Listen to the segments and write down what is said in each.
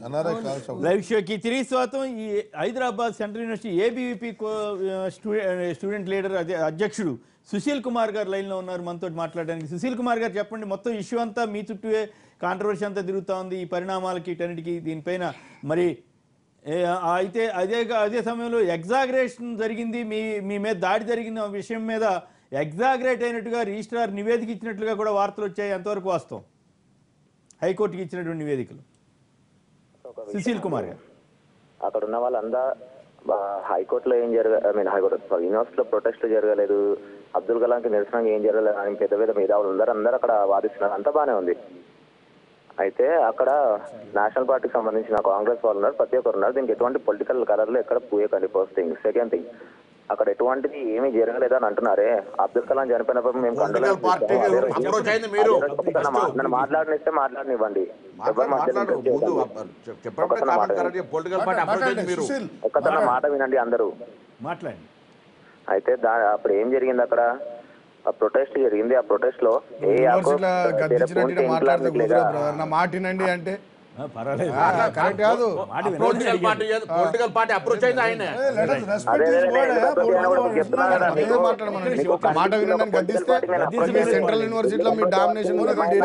NRI call సభ live షోకి తిరిగి స్వాగతం ఈ Hyderabad central university ABVP student leader అదే అధ్యక్షుడు సుశీల్ కుమార్ గారు లైన్లో ఉన్నారు మనతో మాట్లాడడానికి సుశీల్ కుమార్ గారు చెప్పండి మొత్తం ఇష్యూ అంతా మీ చుట్టూ కాంట్రవర్సీ అంతా తిరుగుతూ ఉంది ఈ పరిణామాలకి వీటన్నిటికి దీనిపైన మరి ఏ, అయితే అదే అదే సమయంలో ఎగ్జాగరేషన్ జరిగింది మీ మీ మీద దాడి జరిగిన విషయం మీద ఎగ్జాగరేట్ అయినట్టుగా రిజిస్ట్రార్ నివేదిక ఇచ్చినట్లుగా కూడా వార్తలు వచ్చాయి ఎంతవరకు వాస్తవం హైకోర్టుకి ఇచ్చినటువంటి నివేదికలు సుశీల్ కుమార్ గారు అక్కడ ఉన్న వాళ్ళందా బా- హైకోర్టులో ఏం జరగ ఐ మీన్ హైకోర్టు సారీ యూనివర్సిటీలో ప్రొటెస్ట్ జరగలేదు అబ్దుల్ కలాంకి నిరసనగా ఏం జరగలేదు అని పెద్ద పెద్ద మేధావులు అందరూ అందరూ అక్కడ వాదిస్తున్నారు అంతా బాగానే ఉంది అయితే అక్కడ నేషనల్ పార్టీకి సంబంధించిన కాంగ్రెస్ వాళ్ళు ఉన్నారు ప్రతి ఒక్కరు ఉన్నారు దీనికి ఎటువంటి పొలిటికల్ కలర్లు ఎక్కడ పూయకండి ఫస్ట్ థింగ్ సెకండ్ థింగ్ అక్కడ ఎటువంటిది ఏమీ జరగలేదు అని అంటున్నారే అబ్దుల్ కలాం చనిపోయినప్పుడు మేము Political party కి approach అయింది మీరు. నన్ను మాట్లాడనిస్తే మాట్లాడనివ్వండి ఎవరు మాట్లాడు మధ్యలో మాట్లాడు ముందు చేయకండి. చెప్పడం ఒక్కసారి కామెంట్ మాట్లాడండి. కరెక్ట్ పొలిటికల్ పార్టీ అప్రోచ్ అయింది మీరు సుశీల్ ఒక్కసారి నా మాట వినండి అందరూ మాట్లాడండి అయితే దా అప్పుడు ఏం జరిగింది అక్కడ ఆ ప్రొటెస్ట్ జరిగింది ఆ ప్రొటెస్ట్ లో ఏ యాకో యూనివర్సిటీలో గద్దించినట్టు ఈయన మాట్లాడితే కుదరదు బ్రదర్ నా మాట వినండి అంటే ఆ, పర్వాలేదు ఆ, కరెక్ట్ కాదు మాట వినండి. Political party political party approach అయింది ఆయన అదే అదే అదే ఎందుకు చెప్తున్నా కదా అదే మీకు. మాట్లాడమనండి మీకు ఒక మాట వినండి అని గద్దిస్తే మీ సెంట్రల్ యూనివర్సిటీలో మీ డామినేషన్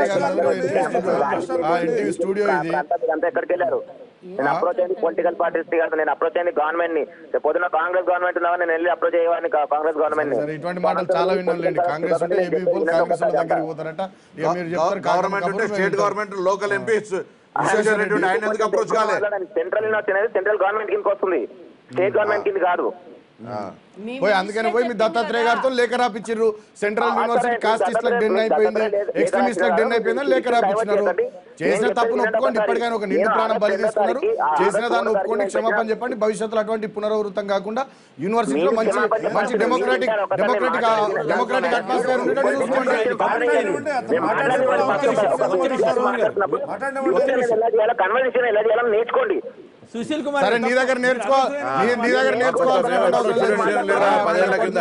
ఎన్టీవీ స్టూడియో ఇది అంతా మీరు అంతా ఎక్కడికి వెళ్ళారు నేను అప్రోచ్ అయింది పొలిటికల్ పార్టీస్ కాదు నేను అప్రోచ్ అయింది గవర్నమెంట్ ని రేపు పొద్దున కాంగ్రెస్ గవర్నమెంట్ ఉందా నేను వెళ్ళి అప్రోచ్ అయ్యేవాడిని కా- కాంగ్రెస్ గవర్నమెంట్ ని సరే ఇటువంటి మాటలు చాలా విన్నాంలేండి కాంగ్రెస్ ఉంటే ఏబీ పోల్ కాంగ్రెస్ వాళ్ళ దగ్గరికి పోతారట ఇక మీరు చెప్తారు గవర్నమెంట్ ఉంటే state government local MPs Vishweshwara Reddy ఉంటే ఆయన ఎందుకు అప్రోచ్ కాలే సెంట్రల్ యూనివర్సిటీ అనేది సెంట్రల్ గవర్నమెంట్ కిందకి వస్తుంది స్టేట్ గవర్నమెంట్ కింద కాదు పోయి అందుకని పోయి మీ దత్తాత్రేయ గారితో లేఖ రాపిచ్చిర్రు సెంట్రల్ యూనివర్సిటీ కాస్టిస్ట్లకు డెన్ అయిపోయింది ఎక్స్ట్రీమిస్ట్లకు డెన్ అయిపోయిందని లేఖ రాపిచ్చినారు చేసిన తప్పును ఒప్పుకోండి ఇప్పటికైనా ఒక నిండు ప్రాణం బలి తీసుకున్నారు చేసిన దాన్ని ఒప్పుకోండి క్షమాపణ చెప్పండి భవిష్యత్తులో అటువంటి పునరావృతం కాకుండా యూనివర్సిటీలో మంచి మంచి డెమోక్రాటిక్ డెమోక్రాటిక్ డెమోక్రాటిక్ అట్మాస్ఫియర్ ఉండేటట్టు చూసుకోండి కన్వర్జేషన్ ఎలా చేయాలని నేర్చుకోండి సుశీల్ కుమార్ సరే గారు, నీ దగ్గర నేర్చుకో నీ- నీ దగ్గర నేర్చుకోవాల్సిన అవసరం లేదు. లేరా, పదేళ్ల కింద.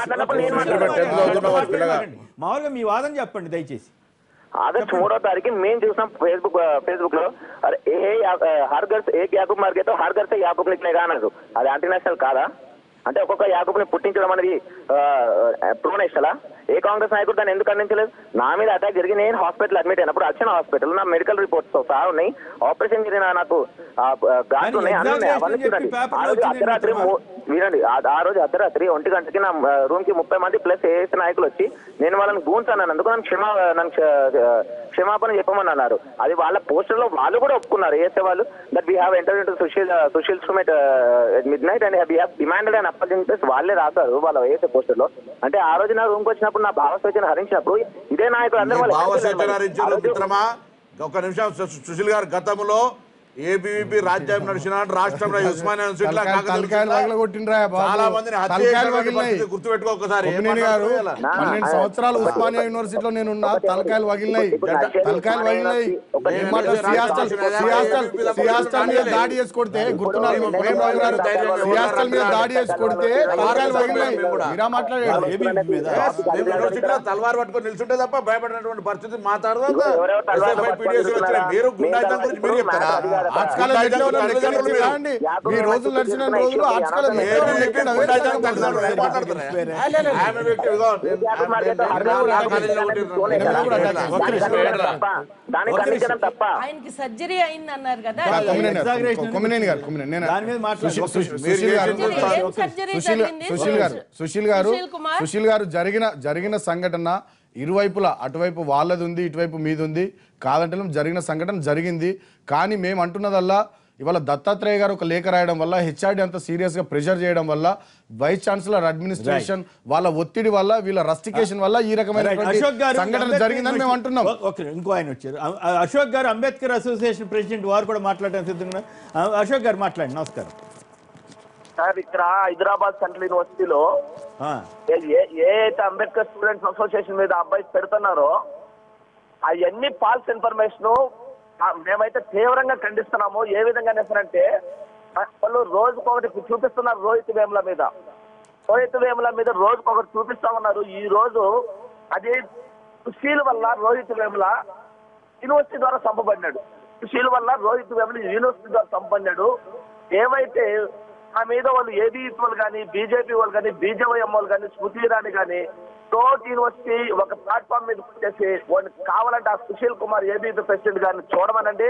మామూలుగా మీ వాదన చెప్పండి దయచేసి ఆగస్ట్ మూడో తారీఖు మేము చూసాం ఫేస్బుక్ ఫేస్బుక్ లో అరే ఏ యా- హర్ గర్ ఏ యాకూబ్ మార్కెట్ హర్ గర్ సే యాకూబ్ నిక్లేగా అన్నారు అది ఇంటర్నేషనల్ కాదా అంటే ఒక్కొక్క యాకూబ్ని పుట్టించడం అనేది ప్రో నేషనలా ఏ కాంగ్రెస్ నాయకుడు దాన్ని ఎందుకు ఖండించలేదు నా మీద అటాక్ జరిగి నేను హాస్పిటల్ అడ్మిట్ అయినప్పుడు అర్చన హాస్పిటల్ నా మెడికల్ రిపోర్ట్స్ తో సహా ఉన్నాయి ఆపరేషన్ జరిగిన నాకు ఆ, ఆ, ఘాట్లు ఉన్నాయి అన్నీ ఉన్నాయి అవన్నీ exaggeration చూడండి చెప్పి paper ఆ లో రోజు వచ్చింది అర్ధరాత్రి ఏంటి మూ- వినండి ఆ- ఆ రోజు అర్ధరాత్రి ఒంటి గంటకి నా రూమ్ కి ముప్పై మంది ప్లస్ ఏఎస్ నాయకులు వచ్చి నేను వాళ్ళని గూంచాను అందుకు నన్ను క్షమా నన్ను క్ష- క్షమాపణ చెప్పమని అన్నారు అది వాళ్ళ పోస్టర్ లో వాళ్ళు కూడా ఒప్పుకున్నారు ఏసే వాళ్ళు that we have enter into Sushil Sushil సుమిట్ midnight and we have demanded and అప్పగించేసి వాళ్ళే రాశారు వాళ్ళ ఏసే పోస్టర్ లో అంటే ఆ రోజు నా రూమ్ కి వచ్చినప్పుడు నా భావస్వచన హరించినప్పుడు ఇదే నాయకులు అందరూ వాళ్ళు భావసేచనారించారు ఆ రోజు- మిత్రమా ఒక నిమిషం సు- సుశీల్ గారు గతంలో ఏబీవీపీ రాజ్యాంగం నడిచిన రాష్ట్రంలో ఉస్మానియా యూనివర్సిటీలో తలకాయలు కాకతీయ తలకాయలు యూనివర్సిటీలో పగలగొట్టిండ్రా బాబు. చాలా మందిని హత్య తలకాయలు చేసినటువంటి పగిలినాయి. పరిస్థితి గుర్తుపెట్టుకో ఒకసారి ఏం ఒపినేని గారు మాట్లాడుతున్నారు ఇలా? పన్నెండు సంవత్సరాలు ఉస్మానియా యూనివర్సిటీలో నేను ఉన్నా తలకాయలు వగిలినాయి తలకాయలు వగిలినాయి ఏం మాట్లాడు సియాస్టల్ సియాస్టల్ సియాస్టల్ మీద దాడి చేసి కొడితే గుర్తున్నారు మీ ప్రేమ రావు గారు సియాస్టల్ మీద దాడి చేసి కొడితే తలకాయలు వగిలినాయి మీరా మాట్లాడాడు ఏబీవీ మీద మేము యూనివర్సిటీలో తలవారు పట్టుకొని నిల్చుంటే తప్ప భయపడినటువంటి పరిస్థితి మాట్లాడదాం ఎవరెవరు తలవారు ఎస్ఎఫ్ఐ పట్టుకొని పీడిఎస్ వచ్చిన నిల్చున్నారా? మీరు మీ గుండాయితం గురించి మీరు చెప్తారా అది కాదు. ఆర్ట్స్ కాలేజ్ ఎట్లా ఉన్నా లెక్కలు ఎత్తి రాండి. మీ రోజులు నడిచిన రోజులు ఆర్ట్స్ కాలేజ్ ఏ ఎట్లా ఉన్నా వ్యక్తి లెక్కలు అవే గుండాయితం లెక్కలు తల్లిదండ్రులు ఏం మాట్లాడతారా? ఆమె వ్యక్తి ఇదిగో, నేను- నేను- నా కాలేజీలో కొట్టిర్రు. దాన్ని ఖండించడం తప్ప ఆయనకి సర్జరీ అయింది అన్నారు కదా కొమ్మినేని గారు, Exaggeration కొమ్మినేని గారు కొమ్మినేని నేను దాని మీద మాట్లాడు. సుశీల్- ఒక్క సుశీల్- మీరు సుశీల్ గారు చేసిన సర్జరీ, ఏం సర్జరీ సుశీల్ జరిగింది? సుశీల్ గారు సుశీల్ గారు సుశీల్ కుమార్? సుశీల్ గారు జరిగిన జరిగిన సంఘటన ఇరువైపులా అటువైపు వాళ్ళది ఉంది ఇటువైపు మీది ఉంది కాదంటే జరిగిన సంఘటన జరిగింది కానీ మేము అంటున్నదల్లా ఇవాళ దత్తాత్రేయ గారు ఒక లేఖ రాయడం వల్ల హెచ్ఆర్డి అంత సీరియస్ గా ప్రెషర్ చేయడం వల్ల వైస్ ఛాన్సలర్ అడ్మినిస్ట్రేషన్ వాళ్ళ ఒత్తిడి వల్ల వీళ్ళ రస్టికేషన్ వల్ల ఈ Right. రకమైన అశోక్ గారు సంఘటన అంబేద్కర్ జరిగిందని మేము అంటున్నాం ఓ- ఓకే ఇంకో ఆయన వచ్చారు అ- అ- అశోక్ గారు అంబేద్కర్ అసోసియేషన్ ప్రెసిడెంట్ వారు కూడా మాట్లాడడానికి సిద్ధంగా అ- అశోక్ గారు మాట్లాడండి నమస్కారం సార్ ఇక్కడ హైదరాబాద్ సెంట్రల్ యూనివర్సిటీలో ఆ, ఏ- ఏ ఏ అయితే అంబేద్కర్ స్టూడెంట్స్ అసోసియేషన్ మీద అబ్బాయి పెడుతున్నారో అవన్నీ ఫాల్స్ ఇన్ఫర్మేషన్ మేమైతే తీవ్రంగా ఖండిస్తున్నాము ఏ విధంగా అంటే వాళ్ళు రోజుకొకటి చూపిస్తున్నారు రోహిత్ వేముల మీద రోహిత్ వేముల మీద రోజుకొకటి చూపిస్తా ఉన్నారు ఈ రోజు అది సుశీల్ వల్ల రోహిత్ వేముల యూనివర్సిటీ ద్వారా చంపబడినాడు సుశీల్ వల్ల రోహిత్ వెంబడి యూనివర్సిటీ ద్వారా సంపన్నాడు ఏవైతే ఆ మీద వాళ్ళు ఏబీఈపీ వాళ్ళు కానీ బీజేపీ వాళ్ళు కానీ బీజేవైఎం వాళ్ళు కానీ స్మృతి ఇరానీ కానీ టోట్ యూనివర్సిటీ ఒక ప్లాట్ఫామ్ మీద వచ్చేసి వాళ్ళకి కావాలంటే ఆ సుశీల్ కుమార్ ఏబీపీ ప్రెసిడెంట్ గారిని చూడమనండి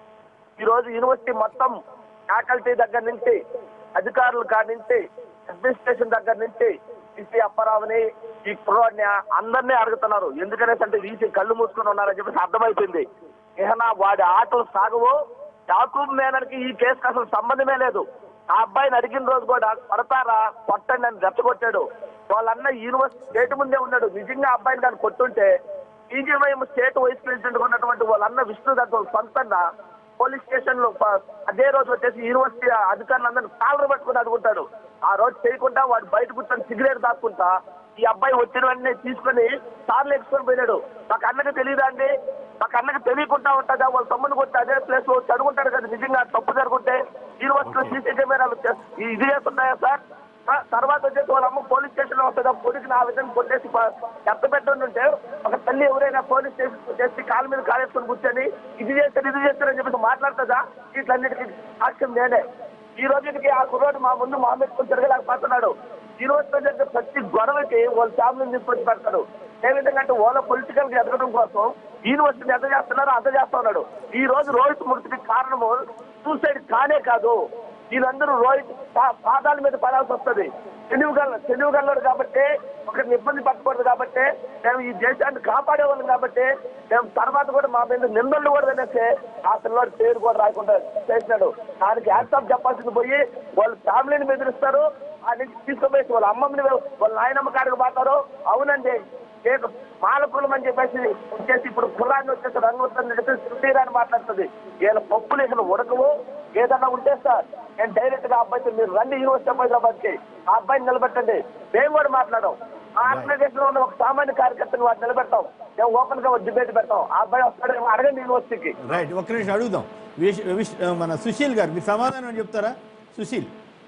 ఈ రోజు యూనివర్సిటీ మొత్తం ఫ్యాకల్టీ దగ్గర నుంచి అధికారుల కాడి నుంచి అడ్మినిస్ట్రేషన్ దగ్గర నుంచి ఈసీ అప్పారావుని ఈ కుర్రోడిని అందరినీ అడుగుతున్నారు ఎందుకనేసి అంటే వీసీ కళ్ళు మూసుకొని ఉన్నారని చెప్పేసి అర్థమైపోయింది ఏమన్నా వాడి ఆటలు సాగవు యాకూబ్ మేనర్కి ఈ కేసుకి అసలు సంబంధమే లేదు ఆ అబ్బాయిని అడిగిన రోజు కూడా కొడతారా కొట్టండి అని రెచ్చగొట్టాడు వాళ్ళన్న యూనివర్సిటీ స్టేట్ ముందే ఉన్నాడు నిజంగా ఆ అబ్బాయిని కానీ కొట్టుంటే బీజేవైఎం స్టేట్ వైస్ ప్రెసిడెంట్ ఉన్నటువంటి వాళ్ళన్న విష్ణు దత్త సొంతంగా పోలీస్ స్టేషన్ లో ప- అదే రోజు వచ్చేసి యూనివర్సిటీ అధికారులందరినీ కాలర్ పట్టుకుని అడుగుంటాడు ఆ రోజు చేయకుండా వాడు బయట కూర్చొని సిగరెట్ దాక్కుంటా ఈ అబ్బాయి వచ్చిన వెంటనే తీసుకొని సార్లు ఎక్సుకొని పోయినాడు నాకు అన్నకి తెలియదా అండి నాకు అన్నకి తెలియకుండా ఉంటుందా వాళ్ళ తమ్ముని కొట్టి అదే ప్లేస్ లో వచ్చి అడుగుంటాడు కదా నిజంగా తప్పు జరుగుంటే యూనివర్సిటీలో సీసీ కెమెరాలు చే- ఇది చేస్తున్నాయా సార్ ఆ, తర్వాత వచ్చేసి వాళ్ళ అమ్మ పోలీస్ స్టేషన్ లో వస్తుంది కొడుకుని ఆ విధంగా కొట్టేసి చెత్త పెట్టండి ఉంటే ఒక తల్లి ఎవరైనా పోలీస్ స్టేషన్ వచ్చేసి కాలు మీద కాలేసుకొని కూర్చొని ఇది చేస్తారు ఇది చేస్తారు అని చెప్పేసి మాట్లాడుతుందా వీటిలన్నిటికీ సాక్ష్యం నేనే ఈ రోజుకి ఆ కుర్రోడు మా ముందు మా పెట్టుకుని తిరగలేకపోతున్నాడు ఈ రోజు జరిగే ప్రతి గొడవకి వాళ్ళ ఫ్యామిలీని తీసుకొచ్చి పెడతాడు ఏ విధంగా అంటే వాళ్ళ పొలిటికల్ గా ఎదగడం కోసం యూనివర్సిటీని ఎంత చేస్తున్నారో అంత చేస్తా ఉన్నాడు ఈ రోజు రోహిత్ మృతికి కారణము సూసైడ్ కానే కాదు వీళ్ళందరూ రోహిత్ పా- పాదాల మీద పడాల్సి వస్తుంది తెలివిగల తెలివిగలడు కాబట్టి ఒకరిని ఇబ్బంది పట్టకూడదు కాబట్టి మేము ఈ దేశాన్ని కాపాడేవాళ్ళం కాబట్టి మేము తర్వాత కూడా మా మీద నిందలు కూడా అనేసి ఆ పిల్లవాడి పేరు కూడా రాకుండా చేసినాడు దానికి యాక్సెప్ట్ చెప్పాల్సింది పోయి వాళ్ళ ఫ్యామిలీని బెదిరిస్తారు ఆ నుంచి తీసుకుపోయి వాళ్ళ అమ్మమ్మని వాళ్ళ నాయనమ్మ కాడికి పోతారు అవునండి లేదు మాలకులం అని చెప్పేసి వచ్చేసి ఇప్పుడు కుర్రాన్ని వచ్చేసి రంగు శృతిరాని మాట్లాడుతుంది వీళ్ళ పప్పులు ఇక్కడ ఉడకవు ఏదన్నా ఉంటే సార్ నేను డైరెక్ట్ గా అబ్బాయితో మీరు రండి యూనివర్సిటీ హైదరాబాద్ కి ఆ అబ్బాయిని నిలబెట్టండి మేము కూడా మాట్లాడాం ఆ ఆర్గనైజేషన్ లో ఉన్న ఒక సామాన్య కార్యకర్తని వాటిని నిలబెడతాం మేము ఓపెన్ గా డిబేట్ పెడతాం ఆ అబ్బాయి వస్తాడేమో అడగండి యూనివర్సిటీకి రైట్ ఒక్క నిమిషం అడుగుదాం విష్- విష్- మన సుశీల్ గారు మీరు సమాధానం చెప్తారా సుశీల్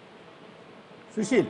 సుశీల్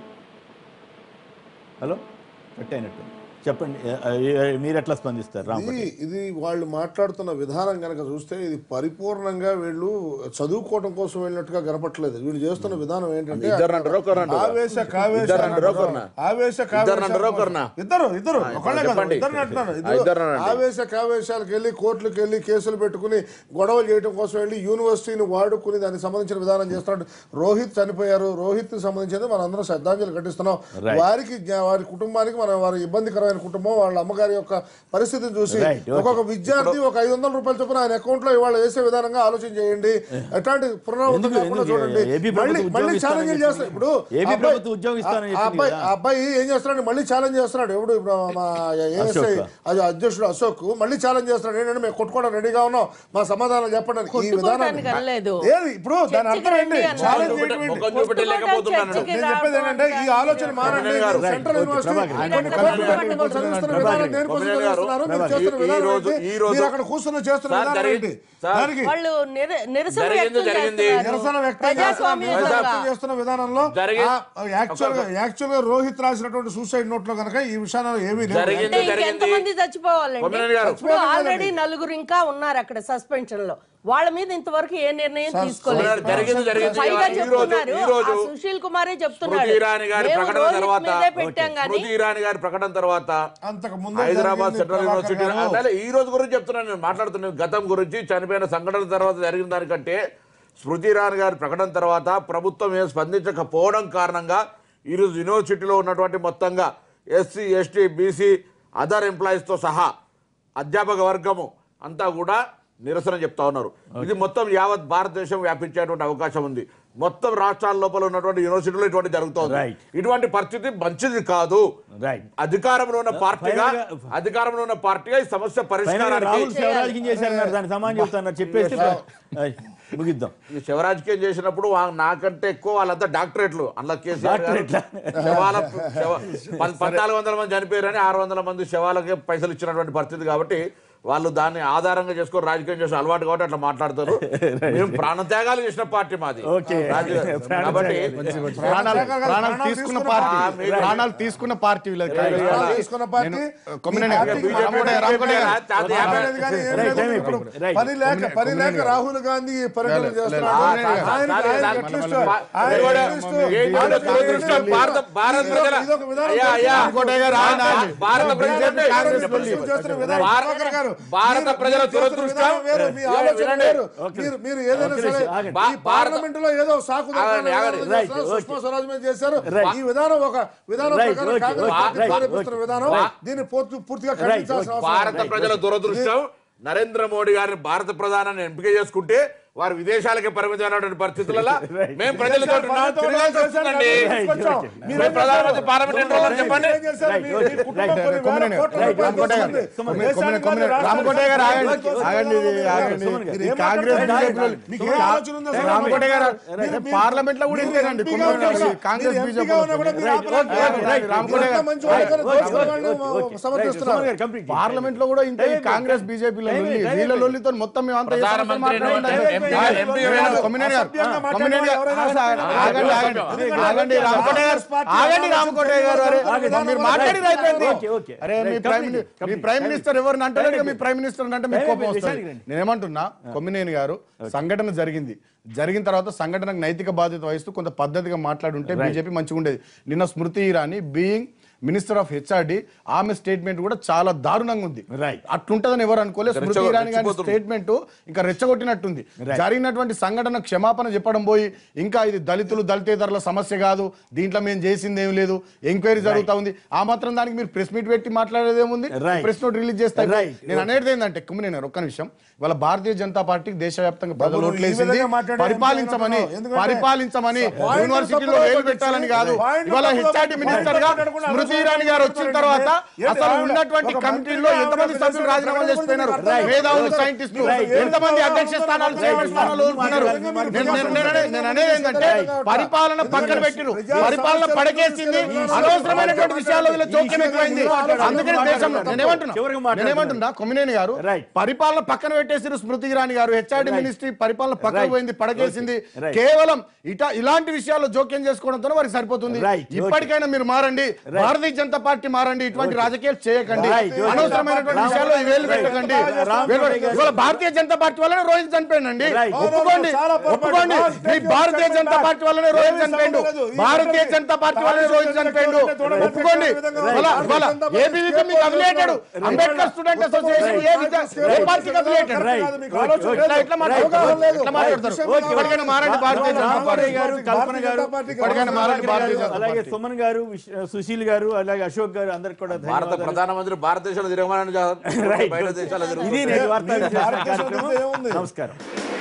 హలో కట్ అయినట్టు చెప్పండి ఏ- ఏ- మీరు ఎట్లా స్పందిస్తారు రామ్ ఇది ఇది వాళ్ళు మాట్లాడుతున్న విధానం కనుక చూస్తే ఇది పరిపూర్ణంగా వీళ్ళు చదువుకోవడం కోసం వెళ్ళినట్టుగా కనపట్లేదు వీళ్ళు చేస్తున్న విధానం ఏంటంటే ఇద్దరు అంటారు, ఒకరు అంటారు. ఆవేశ కావేశ ఇద్దరు అంటారు, ఒకరునా? ఆవేశ ఇద్దరు అంటారు, ఒకరునా? ఇద్దరు ఇద్దరు ఒకళ్ళే కాదు, చెప్పండి. ఇద్దరిని అంటున్నాను. ఆ, ఇద్దరు ఇద్దరు అనండి. ఆవేశ కావేశాలకు వెళ్ళి కోర్టులకు వెళ్ళి కేసులు పెట్టుకుని గొడవలు చేయడం కోసం వెళ్ళి యూనివర్సిటీని వాడుకుని దానికి సంబంధించిన విధానం చేస్తున్నాడు రోహిత్ చనిపోయారు రోహిత్ సంబంధించింది మనం అందరం శ్రద్ధాంజలి ఘటిస్తున్నాం వారికి జ్ఞా- వారి కుటుంబానికి మన వారి ఇబ్బందికరమైన కుటుంబం వాళ్ళ అమ్మగారి యొక్క పరిస్థితిని చూసి Right, okay. ఒక్కొక్క విద్యార్థి ఒక ఐదు వందల రూపాయలు చొప్పున ఆయన అకౌంట్ లో ఇవాళ వేసే విధానంగా ఆలోచన చేయండి ఎట్లాంటి పునరావృతం ఎందుకు- కాకుండా ఎందుకు? చూడండి ఏపీ మళ్ళీ ప్రభుత్వం మళ్ళీ ఉద్యోగం ఛాలెంజ్ ఇస్తానని చేస్తారు ఇప్పుడు చెప్పింది. ఏపీ ఆ అబ్బాయి- ప్రభుత్వం ఉద్యోగం ఇస్తానని ఆ చెప్పింది అబ్బాయి కదా. ఆ అబ్బాయి ఏం చేస్తున్నాడు మళ్ళీ ఛాలెంజ్ చేస్తున్నాడు ఎవడు ఇప్పుడు మా ఏఎస్ఐ అశోక్. అది అధ్యక్షుడు అశోక్ మళ్ళీ ఛాలెంజ్ చేస్తున్నాడు ఏంటంటే మేము కొట్టుకోవడం రెడీగా ఉన్నాం మా సమాధానం చెప్పండి అని. ఈ కొట్టుకోవడానికి విధానం అనలేదు. ఏది ఇప్పుడు దాని చర్చకి అర్థం ఏంటి రండి అన్నారు. ఛాలెంజ్ ముఖం చేయడం ఏంటి? ముఖం చూపెట్టలేకపోతున్నాను చర్చకి నేను చెప్పేది ఏంటంటే ఈ ఆలోచన మానండి గారు, మీరు సెంట్రల్ ఓకే, యూనివర్సిటీ ప్రభాకర్. కొన్ని ఆయన కోట్లు ప్రభాకర్. పెట్టి మీరు చదివిస్తున్న విధానం దేనికోసం ప్రభాకర్ గారు, చదివిస్తున్నారు? మీరు ప్రభాకర్. చేస్తున్న ఈ- ఈ విధానం రోజు- ఏంటి? ఈ రోజు- మీరు అక్కడ కూర్చున్న చేస్తున్న సార్, విధానం జరిగింది. ఏంటి సార్, దానికి వాళ్ళు నిర- నిరసన జరిగింది, వ్యక్తం జరిగింది. చేస్తున్నారు. నిరసన వ్యక్తం చేస్తున్న ప్రజాస్వామ్యంగా. వ్యక్తం చేస్తున్న విధానంలో జరిగి- యాక్చువల్ గా యాక్చువల్ గా రోహిత్ రాసినటువంటి సూసైడ్ నోట్ లో కనుక ఈ విషయాలు ఏమీ లేవు జరిగింది. అంటే ఇంకెంతమంది చచ్చిపోవాలండి కొమ్మినేని గారు. ఇప్పుడు ఆల్రెడీ నలుగురు ఇంకా ఉన్నారు అక్కడ సస్పెన్షన్ లో వాళ్ళ మీద ఇంతవరకు ఏ నిర్ణయం తీసుకోలేదు జరిగింది, జరిగింది. పైగా ఈ రోజు- చెప్తున్నారు ఈ రోజు ఆ సుశీల్ కుమారే చెప్తున్నాడు స్మృతి ఇరానీ గారి మేము ప్రకటన రోహిత్ తర్వాత మీదే పెట్టాం కానీ స్మృతి ఇరానీ గారి ప్రకటన తర్వాత అంతకు ముందు హైదరాబాద్ జరిగింది సెంట్రల్ ప్రభాకర్ యూనివర్సిటీ గారు. అంటే ఈ రోజు గురించి చెప్తున్నాను నేను మాట్లాడుతున్నాను గతం గురించి చనిపోయిన సంఘటన తర్వాత జరిగిన దానికంటే స్మృతి ఇరానీ గారి ప్రకటన తర్వాత ప్రభుత్వం ఏం స్పందించకపోవడం కారణంగా ఈరోజు యూనివర్సిటీలో ఉన్నటువంటి మొత్తంగా ఎస్సీ ఎస్టీ బీసీ అదర్ ఎంప్లాయీస్తో సహా అధ్యాపక వర్గము అంతా కూడా నిరసన చెప్తా ఉన్నారు ఇది మొత్తం యావత్ భారతదేశం వ్యాపించేటువంటి అవకాశం ఉంది మొత్తం రాష్ట్రాల లోపల ఉన్నటువంటి యూనివర్సిటీలో ఇటువంటి జరుగుతోంది Right. ఇటువంటి పరిస్థితి మంచిది కాదు రైట్ అధికారంలో ఉన్న పార్టీగా Final గా- అధికారంలో ఉన్న పార్టీగా ఈ సమస్య ఫైనల్ పరిష్కారానికి రాహుల్ శివరాజ్కి ఏం చేశారు అన్నారు దాని సమానం చెప్తున్నారు చెప్పేసి అయ్, ముగిద్దాం ఈ శివరాజకీయం చేసినప్పుడు వా- నాకంటే ఎక్కువ వాళ్ళంతా డాక్టరేట్లు అందులో కేసీఆర్ గారు డాక్టరేట్లా? శవాల శవ- పద్- పద్నాలుగు వందల మంది చనిపోయారని ఆరు వందల మంది శవాలకే పైసలు ఇచ్చినటువంటి పరిస్థితి కాబట్టి వాళ్ళు దాన్ని ఆధారంగా చేసుకొని రాజకీయం చేసే అలవాటు కాబట్టి అట్లా మాట్లాడతారు మేము ప్రాణత్యాగాలు చేసిన పార్టీ మాది ఓకే. రాజ- కాబట్టి ప్రాణాలు ప్రాణాలు తీసుకున్న పార్టీ ఆ, మీరు- ప్రాణాలు తీసుకున్న పార్టీ వీళ్ళకి ప్రాణాలు తీసుకున్న పార్టీ నేను- కొమ్మినేని ఈ గారు, పార్టీకి రామకోట గారు, రామకోట గారు. చాలా యాభై- లేదు కానీ ఏం రైట్, లేదు. రైట్, ఇప్పుడు రైట్. పని లేక పని లేక రాహుల్ గాంధీ పర్యటన లేదు, చేస్తున్నాడు లేదు. ఆయనకి- కాదు, ఆయనకి కాదు, అట్లీస్ట్ కాదు. ఆయన ఇది కూడా- అట్లీస్ట్ ఏంటి కూడా ఆయనకి దురదృష్టం. అట్లీస్ట్ భారత భారత ఇదొక- ప్రజల ఇదొక విధానం అయ్యా, అయ్యా. రామకోట గారు, ఆయన ఆయన. భారత ప్రజల కాంగ్రెస్ కాంగ్రెస్ వాళ్ళు చేస్తున్న విధానం భారత- ప్రభాకర్ గారు, భారత మీరు- ప్రజల మీరు చేస్తున్న దురదృష్టం విధానం వేరు, మీ ఇదిగో ఆలోచన వినండి. వేరు. ఓకే. మీరు మీరు ఏదైనా ఓకే, సరే ఆగండి. బా- ఈ పార్లమెంట్ లో ఏదో సాకు ఆగండి, ఆగండి. Right, Sushma okay. స్వరాజ్ మీద చేశారు రైట్. ఈ విధానం ఒక విధానం రైట్, ప్రకారం okay, Congress okay, party right, ప్రేరేపిస్తున్న ఓకే. విధానం రైట్. దీన్ని పూర్తి- పూర్తిగా రైట్, ఖండించాల్సిన ఓకే. అవసరం భారత ఉంది. ప్రజల దురదృష్టం నరేంద్ర మోడీ గారిని భారత ప్రధానాన్ని ఎంపిక చేసుకుంటే వారు విదేశాలకే పరిమితమైనటువంటి పరిస్థితులలో మేము ప్రజలతో ఉన్నాం, తిరగాల్సి వస్తుందండి తీసుకొచ్చాం. రైట్, మీరు మేము ఏం ప్రధానమంత్రి చేశారు? పార్లమెంట్ ఎన్ని రోజులు చెప్పండి ఏం చేశారు? రైట్, మీ- ఓకే. మీ కుటుంబం రైట్, కొన్ని వేల కొమ్మినేని కోట్ల రైట్, రూపాయలు రామకోట గారు. వస్తుంది. కొమ్మినేని- దేశానికి కొమ్మినేని- రాష్ట్రానికి రామకోట గారు ఆగండి. రాష్ట్రానికి ఆగండి, రాష్ట్రానికి ఆగండి. సుమన్ గారు. ఈ కాంగ్రెస్ మీరు ఏం బీజేపీలో- మీకు ఏ ఆలోచన ఉందో అసలు రామకోట గారు మీరు- మీరు- పార్లమెంట్ లో కూడా మీరు ఇంతేనండి ఎంపీగా కొమ్మినేని ఉన్నా గారు. కూడా- కాంగ్రెస్ మీరు బీజేపీ ఎంపీగా ఉన్నా కూడా మీరు రైట్, ఆపరాధం ఓకే, చేయాలి. రైట్, రామకోట మీరు గారు. ఎంత మంచి వాళ్ళు కానీ ఓకే, దోషులు ఓకే, వాళ్ళని ఓకే, ఓకే. సమర్థిస్తున్నారు. సుమన్ గారు, కంప్లీట్ చేయండి. పార్లమెంట్ లో కూడా ఇంతే ఈ టైం కాంగ్రెస్ బీజేపీలో టైం లొల్లి. టైం వీళ్ళ టైం లొల్లితో మొత్తం మేము అంతా ఏ సమస్య ప్రధానమంత్రి మాట్లాడకుండా ఎంపీ ఆగండి, ఎంపీ ఆగండి, కొమ్మినేని గారు. అసభ్యంగా కొమ్మినేని గారు. మాట్లాడే ఆగండి, ఆగండి. ఆగండి రామకోట గారు ఆగండి రామకోట గారు అరే మీరు మాట్లాడి అయిపోయింది ఓకే, ఓకే. అరే మీ రైట్, ప్రైమ్ కంప్లీట్, మీ కంప్లీట్. ప్రైమ్ మినిస్టర్ ఎవరిని అంటారు మీ ప్రైమ్ మినిస్టర్ అంటే మీకు టైం కోపం అయిపోయింది, వస్తుంది విషయానికి రండి. నేనేమంటున్నా కొమ్మినేని గారు సంఘటన జరిగింది జరిగిన తర్వాత సంఘటనకు నైతిక బాధ్యత వహిస్తూ కొంత పద్ధతిగా మాట్లాడుంటే బీజేపీ మంచిగా ఉండేది నిన్న Smriti Irani being minister of HRD ఆమె స్టేట్మెంట్ కూడా చాలా దారుణంగా ఉంది Right. అట్లుంటదని ఎవరు అనుకోలేదు స్మృతి రెచ్చగొ- ఇరానీ గారి రెచ్చిపోతుంది. స్టేట్మెంట్ ఇంకా రెచ్చగొట్టినట్టుంది జరిగినటువంటి సంఘటన క్షమాపణ చెప్పడం పోయి ఇంకా ఇది దళితులు దళితేతరుల సమస్య కాదు దీంట్లో మేము చేసింది ఏం లేదు ఎంక్వైరీ జరుగుతా ఉంది ఆ మాత్రం దానికి మీరు ప్రెస్ మీట్ పెట్టి మాట్లాడేది ఏముంది Right. ప్రెస్ నోట్ రిలీజ్ చేస్తే Right. నేను అనేది ఏంటంటే కుమ్మినేని ఒక్క నిమిషం వాళ్ళ భారతీయ జనతా పార్టీకి దేశవ్యాప్తంగా ప్రజలు బాబు, నువ్వు ఈ ఓట్లేసింది విధంగా మాట్లాడే పరిపాలించమని ఎందుకంటే- పరిపాలించమని పాయింట్ యూనివర్సిటీలో తప్పుగా వేలు పెట్టాలని కాదు పాయింట్ ఇవాళ తప్పుగా హెచ్ఆర్డి మినిస్టర్ గా మాట్లాడకుండా స్మృతి ఇరానీ గారు వచ్చిన తర్వాత ఏంటి అసలు ఆవిడ- ఉన్నటువంటి ఒక కమిటీలో మంత్రిగా ఎంతమంది ఆవిడ సభ్యులు రాజీనామా ప్రజల చేసిపోయినారు Right. మేధావులు Right. సైంటిస్టులు Right. ఎంతమంది Right. అధ్యక్ష స్థానాలు Right. చైర్మన్ స్థానాలు ఊరుకున్నారు Right. నేను- నేను- నేను అనేది- నేను అనేది ఏంటంటే పరిపాలన పక్కన పెట్టిరు పరిపాలన పడకేసింది అనవసరమైనటువంటి విషయాల్లో వీళ్ళ జోక్యం ఎక్కువైంది అందుకని దేశంలో నేనేమంటున్నా చివరికి మాట్లాడుతున్నా. నేనేమంటున్నా కొమ్మినేని గారు Right. పరిపాలన పక్కన పెట్టేసిరు స్మృతి ఇరానీ గారు హెచ్ఆర్డి మినిస్ట్రీ పరిపాలన పక్కన Right. పోయింది పడకేసింది Right. కేవలం ఇట ఇలాంటి విషయాల్లో జోక్యం చేసుకోవడంతో వారికి సరిపోతుంది Right. ఇప్పటికైనా మీరు మారండి భారతీయ జనతా పార్టీ మారండి ఇటువంటి రాజకీయాలు చేయకండి Right. అనవసరమైనటువంటి Right. విషయాల్లో ఈ వేలు పెట్టకండి Right. వేలు- ఇవాళ భారతీయ జనతా పార్టీ వల్లనే రోహిత్ చనిపోయిందండి Right. ఒప్పుకోండి చాలా పొరపాటు. ఒప్పుకోండి Don't మీ take your Bharatiya statement Janata back. Party వల్లనే రోహిత్ ఏమీ చనిపోయిండు సంబంధం లేదు. ఈ భారతీయ విధంగా జనతా పార్టీ వల్లనే భారతీయ రోహిత్ జనతా చనిపోయిండు పార్టీ తోడబెట్టే ఒప్పుకోండి విధంగా ఇవాళ భారతీయ ఇవాళ జనతా పార్టీ ఏబీవీపీ మీకు అఫిలియేటెడ్ అంబేద్కర్ స్టూడెంట్ అసోసియేషన్ ఏ విధంగా ఏ పార్టీకి అఫిలియేటెడ్ Right. ఇట్లా ఇట్లా మాట్లాడతారు ఇట్లా మాట్లాడతారు ఇప్పటికైనా మారండి భారతీయ జనతా రామకోటి పార్టీ గారు కల్పన గారు ఇప్పటికైనా మారండి భారతీయ జనతా అలాగే పార్టీ సుమన్ గారు విశ్- సుశీల్ గారు అలాగే అశోక్ గారు అందరికి కూడా భారత ధన్యవాదాలు. ప్రధానమంత్రి భారతదేశంలో తిరగమని బయట దేశాలు ఇది తిరుగుతుంది నేటి వార్తా విశ్లేషణ భారతదేశంలో కార్యక్రమం ఏముంది? నమస్కారం